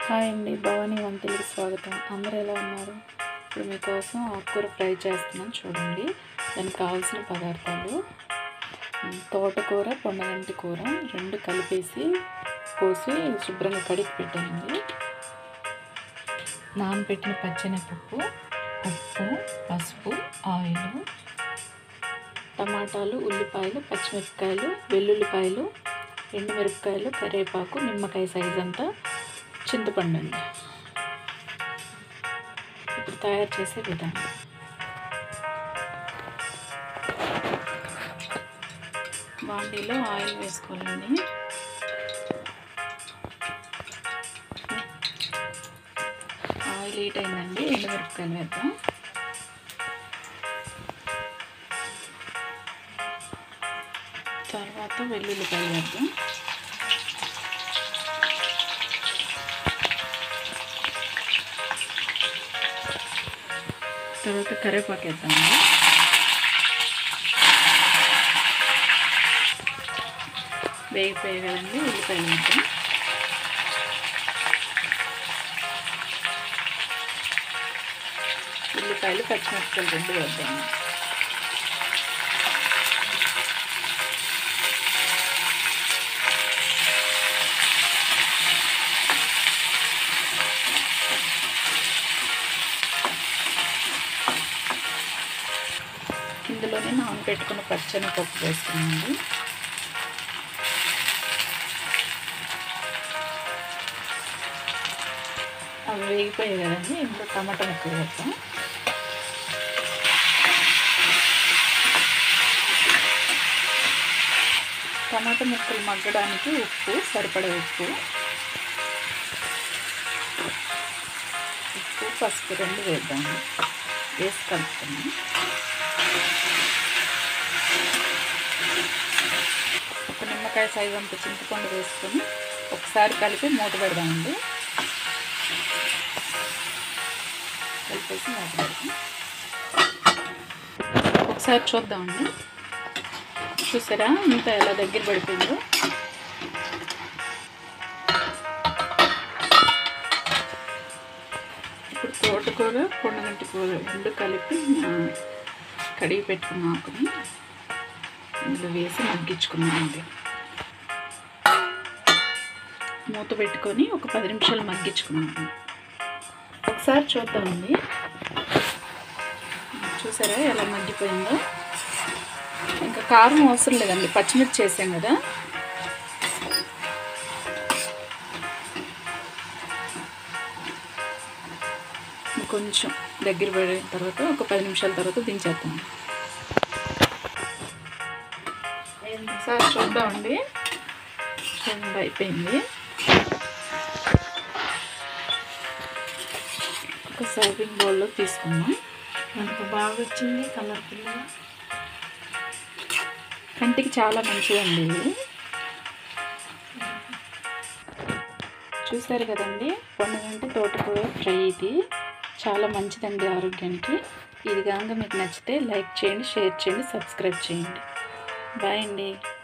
hi అండి భవానీ వంటలకి స్వాగతం అందరూ ఎలా ఉన్నారు ఇప్పుడు మీకోసం ఆకుకూర ఫ్రై చేస్తున్నాను చూడండి దానికి కావాల్సిన పదార్థాలు ఉమ్, తోటకూర పొన్నగంటి కూర రెండు కలిపేసి కోసి శుభ్రంగా కడిగి పెట్టానండి నానబెట్టిన పచ్చెనపప్పు ఉప్పు పసుపు ఆయిల్ టమాటాలు ఉల్లిపాయలు పచ్చిమిరపకాయలు వెల్లుల్లిపాయలు ఎండుమిరపకాయలు కరివేపాకు నిమ్మకాయ సైజ్ అంతా చింతపండు అండి ఇప్పుడు తయారు చేసే విధానం బాండీలో ఆయిల్ వేసుకోవాలండి ఆయిల్ హీట్ అయిందండి ఎండుమిరపకాయలు వేద్దాం తర్వాత వెల్లుల్లిపాయలు వేద్దాం తర్వాత కరివేపాకు వేద్దామండి వేగిపోయాయి కదండి ఉల్లిపాయలు వేద్దాం ఉల్లిపాయలు పచ్చిమిరపకాయలు రెండు వేద్దాము ఇందులోనే నానబెట్టుకున్న పచ్చని పప్పు వేసుకున్నాండి అవి వేగిపోయాయి కదండి ఇందులో టమాటా ముక్కలు వేద్దాం టమాటా ముక్కలు మగ్గడానికి ఉప్పు సరిపడే ఉప్పు ఉప్పు పసుపు రెండు వేద్దాము వేసి కలుపుతున్నాం ఒక నిమ్మకాయ సైజ్ అంత చింతపండు వేసుకొని ఒకసారి కలిపి మూత పెడదామండి కలిపేసి మూత పెడదాం ఒకసారి చూద్దామండి చూసారా ఇంత ఎలా దగ్గర పడిపోయిందో ఇప్పుడు తోటకూర పొండగంటి కూర రెండు కలిపి ఆ, కడిగి పెట్టుకున్న ఆకుని ఇందులో వేసి మగ్గించుకున్నామండి మూత పెట్టుకొని ఒక పది నిమిషాలు మగ్గించుకున్నాము ఒకసారి చూద్దామండి చూసారా ఎలా మగ్గిపోయిందో ఇంకా కారం అవసరం లేదండి పచ్చిమిర్చి చేసాం కదా కొంచెం దగ్గర పడిన తర్వాత ఒక పది నిమిషాల తర్వాత దించేద్దాం సార్ చూద్దామండి చూడండి అయిపోయింది ఒక సర్వింగ్ బౌల్లో తీసుకున్నాం మనకు బాగా వచ్చింది కలర్ఫుల్గా కంటికి చాలా మంచిదండి ఇది చూసారు కదండి పొన్నగంటి తోటకూర ఫ్రై ఇది చాలా మంచిదండి ఆరోగ్యానికి ఇది కనుక మీకు నచ్చితే లైక్ చేయండి షేర్ చేయండి సబ్స్క్రైబ్ చేయండి బాయ్ అండి